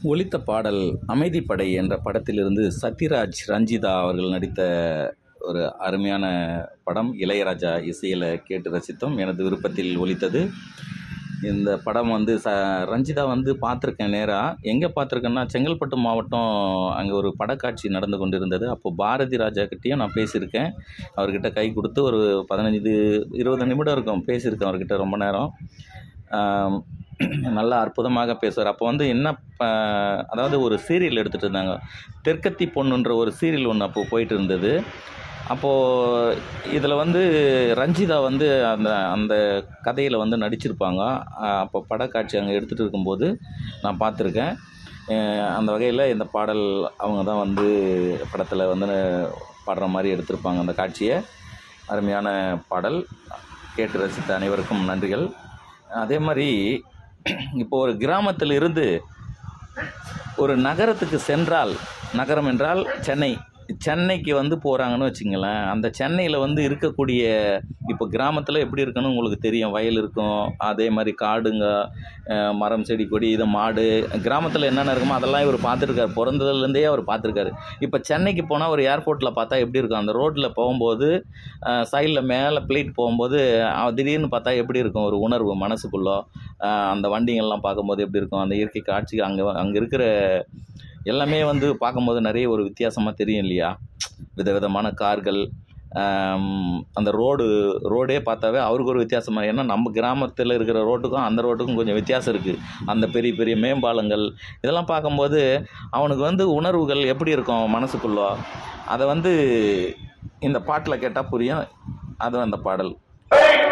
ஒலித்த பாடல் அமைதிப்படை என்ற படத்திலிருந்து சத்யராஜ் ரஞ்சிதா அவர்கள் நடித்த ஒரு அருமையான படம் இளையராஜா இசையில் கேட்டு ரசித்தோம் எனது விருப்பத்தில் ஒலித்தது இந்த படம் வந்து ச ரஞ்சிதா வந்து பார்த்துருக்கேன் நேராக எங்கே பார்த்துருக்கேன்னா செங்கல்பட்டு மாவட்டம் அங்கே ஒரு படக்காட்சி நடந்து கொண்டு இருந்தது அப்போது பாரதி ராஜா கிட்டேயும் நான் பேசியிருக்கேன் அவர்கிட்ட கை கொடுத்து ஒரு பதினஞ்சு இருபது நிமிடம் இருக்கும் பேசியிருக்கேன் அவர்கிட்ட ரொம்ப நேரம் ஆம், நல்லா அற்புதமாக பேசுவார் அப்போ வந்து என்ன ப- அதாவது ஒரு சீரியல் எடுத்துகிட்டு இருந்தாங்க தெற்கத்தி பொண்ணுன்ற ஒரு சீரியல் ஒன்று அப்போ போயிட்டு இருந்தது அப்போது இதில் வந்து ரஞ்சிதா வந்து அந்த அந்த கதையில் வந்து நடிச்சிருப்பாங்க அஹ் அப்போ படக்காட்சி அங்கே எடுத்துகிட்டு இருக்கும்போது நான் பார்த்துருக்கேன் அஹ் அந்த வகையில் இந்த பாடல் அவங்க தான் வந்து படத்தில் வந்து பாடுற மாதிரி எடுத்திருப்பாங்க அந்த காட்சியை அருமையான பாடல் கேட்டு ரசித்த அனைவருக்கும் நன்றிகள் அதே மாதிரி இப்போ ஒரு கிராமத்தில் இருந்து ஒரு நகரத்துக்கு சென்றால் நகரம் என்றால் சென்னை சென்னைக்கு வந்து போகிறாங்கன்னு வச்சுங்களேன் அந்த சென்னையில் வந்து இருக்கக்கூடிய இப்போ கிராமத்தில் எப்படி இருக்குன்னு உங்களுக்கு தெரியும் வயல் இருக்கும் அதே மாதிரி காடுங்க அஹ் மரம் செடி கொடி இது மாடு கிராமத்தில் என்னென்ன இருக்குமோ அதெல்லாம் இவர் பார்த்துருக்காரு பிறந்ததுலேருந்தே அவர் பார்த்துருக்காரு இப்போ சென்னைக்கு போனால் ஒரு ஏர்போர்ட்டில் பார்த்தா எப்படி இருக்கும் அந்த ரோட்டில் போகும்போது சைடில் மேலே பிளேட் போகும்போது அஹ் திடீர்னு பார்த்தா எப்படி இருக்கும் ஒரு உணர்வு மனசுக்குள்ளே அந்த வண்டிங்கள்லாம் பார்க்கும்போது எப்படி இருக்கும் அந்த இயற்கை காட்சி அங்கே அங்கே இருக்கிற எல்லாமே வந்து பார்க்கும்போது நிறைய ஒரு வித்தியாசமாக தெரியும் இல்லையா விதவிதமான கார்கள் ஆம், அந்த ரோடு ரோடே பார்த்தாவே அவருக்கு ஒரு வித்தியாசமாக ஏன்னா நம்ம கிராமத்தில் இருக்கிற ரோட்டுக்கும் அந்த ரோட்டுக்கும் கொஞ்சம் வித்தியாசம் இருக்குது அந்த பெரிய பெரிய மேம்பாலங்கள் இதெல்லாம் பார்க்கும்போது அவனுக்கு வந்து உணர்வுகள் எப்படி இருக்கும் மனசுக்குள்ளே அதை வந்து இந்த பாட்டில் கேட்டால் புரியும் அதுவும் அந்த பாடல்